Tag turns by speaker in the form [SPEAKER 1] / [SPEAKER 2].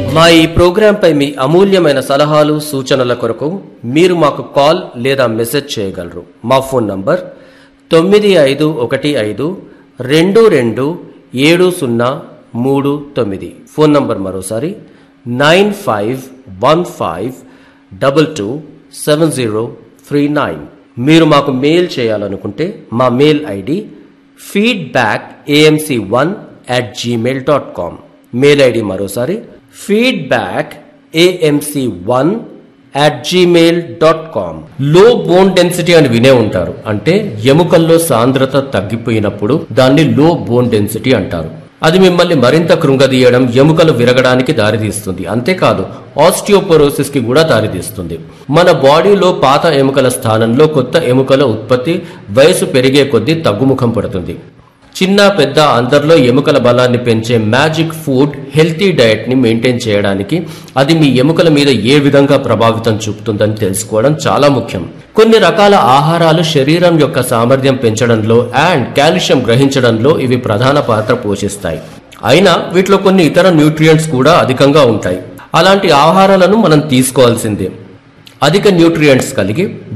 [SPEAKER 1] మా ఈ ప్రోగ్రాంపై మీ అమూల్యమైన సలహాలు సూచనల కొరకు మీరు మాకు కాల్ లేదా మెసేజ్ చేయగలరు మా ఫోన్ నంబర్ తొమ్మిది ఐదు ఒకటి ఐదు రెండు రెండు ఏడు సున్నా మూడు తొమ్మిది ఫోన్ నంబర్ మరోసారి nine five one five double two seven zero three nine మీరు మాకు మెయిల్ చేయాలనుకుంటే మా mail ID feedback AMC one at Gmail dot com mail ID మరోసారి feedback AMC one at Gmail dot com లో bone density అని వినే ఉంటారు అంటే ఎముకల్లో సాంద్రత తగ్గిపోయినప్పుడు దాన్ని లో బోన్ డెన్సిటీ అంటారు అది మిమ్మల్ని మరింత కృంగదీయడం ఎముకలు విరగడానికి దారితీస్తుంది అంతేకాదు ఆస్టియోపోరోసిస్ కి కూడా దారితీస్తుంది మన బాడీలో పాత ఎముకల స్థానంలో కొత్త ఎముకల ఉత్పత్తి వయసు పెరిగే కొద్దీ తగ్గుముఖం పడుతుంది చిన్న పెద్ద అందరిలో ఎముకల బలాన్ని పెంచే మ్యాజిక్ ఫుడ్ హెల్తీ డయట్ ని మెయింటైన్ చేయడానికి అది మీ ఎముకల మీద ఏ విధంగా ప్రభావితం చూపుతుందని తెలుసుకోవడం చాలా ముఖ్యం కొన్ని రకాల ఆహారాలు శరీరం యొక్క సామర్థ్యం పెంచడంలో అండ్ కాల్షియం గ్రహించడంలో ఇవి ప్రధాన పాత్ర పోషిస్తాయి అయినా వీటిలో కొన్ని ఇతర న్యూట్రియంట్స్ కూడా అధికంగా ఉంటాయి అలాంటి ఆహారాలను మనం తీసుకోవాల్సిందే అధిక న్యూట్రియంట్స్ కలిగి